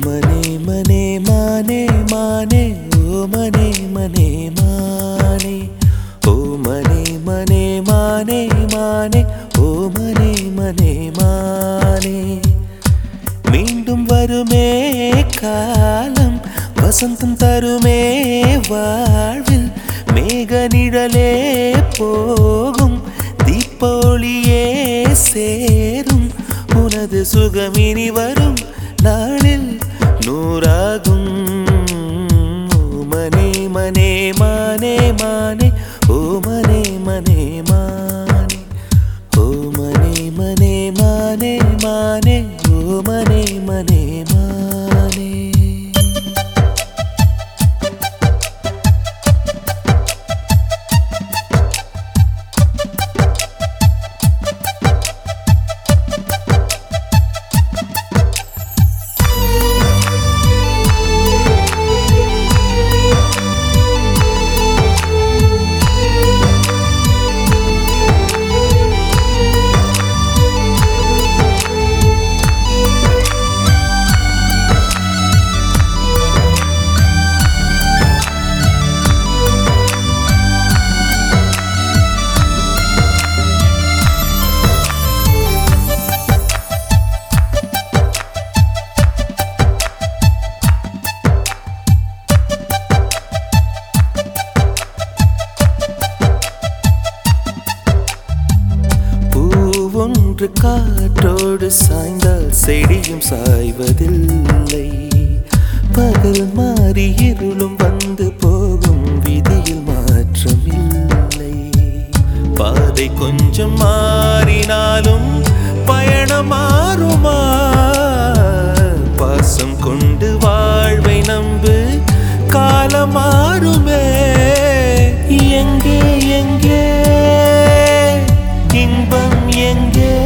மனே மனே மானே மானே ஓ மனே மனே மானே ஓ மனே மனே மானே மானே ஓ மனே மனே மானே மீண்டும் வருமே காலம் வசந்தம் தருமே வாழ்வில் மேக நிழலே போகும் தீப்பொழியே சேரும் உனது சுகமினி வரும் நாளில் நூறாகும் ஓ மனே மனே மானே மானே ஓ மனே மனே மானே ஓ மனே மனே மானே மானே ஓ மனே மனே மானே பூவொன்று காற்றோடு சாய்ந்தால் செடியும் சாய்வதில்லை பகல் மாறி இருளும் வந்து போகும் விதியில் மாற்றமில்லை பாதை கொஞ்சம் மாறினாலும் பயணம் மாறுமா பாசம் கொண்டு வாழ்வை நம்பு காலம் மாறுமே எங்கே எங்கே இன்பம் எங்கே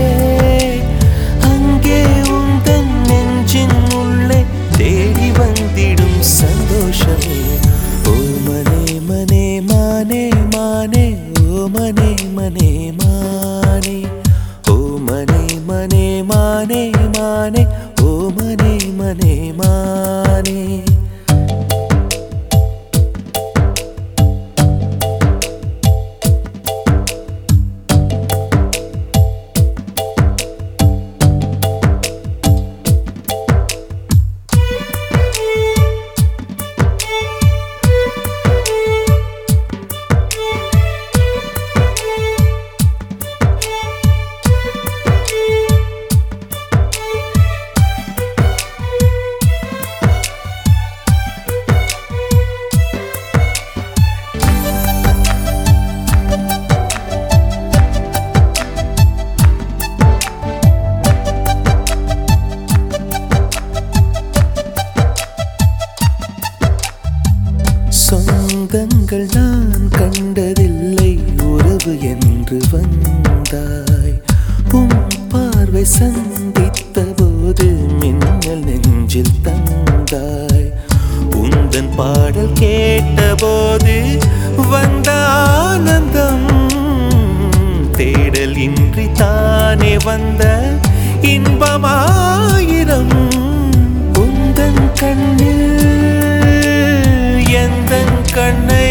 அங்கே உந்தன் நெஞ்சின் உள்ளே தேடி வந்திடும் சந்தோஷமே ஓ மனே மனே மானே மானே ஓ மனே மனே மானே ஓ மனே மனே மானே மானே ஓ மனே மனே மானே சொந்தங்கள் நான் கண்டதில்லை உறவு என்று வந்தாய் உன் பார்வை சந்தித்த போது மின்னல் நெஞ்சில் தந்தாய் உந்தன் பாடல் கேட்டபோது வந்த ஆனந்தம் தேடல் இன்றி தானே வந்த இன்பமாயிரம் உந்தன் கண்ணில் எந்தன் கண்ணை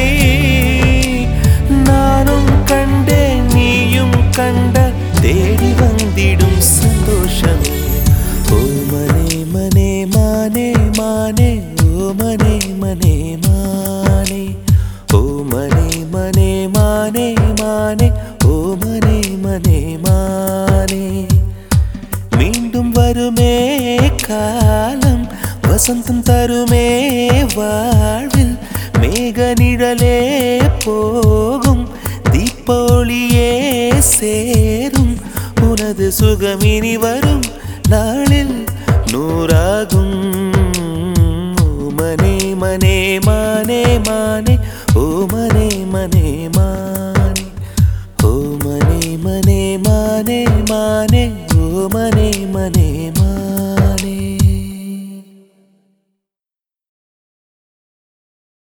நானும் கண்டேன் நீயும் கண்ட தேடி வந்திடும் சந்தோஷமே ஓ மனே மனே மானே மானே ஓ மனே மனே மானே ஓ மனே மனே மானே மானே ஓ மனே மனே மானே மீண்டும் வருமே காலம் வசந்தம் தருமே வாழ்வில் மேக நிழலே போகும் தீப்பொழியே சேரும் உனது சுகமினி வரும் நாளில் நூறாகும் ஓ மனே மனே மானே மானே ஓ மனே மனே மானே ஓ மனே மனே மானே மானே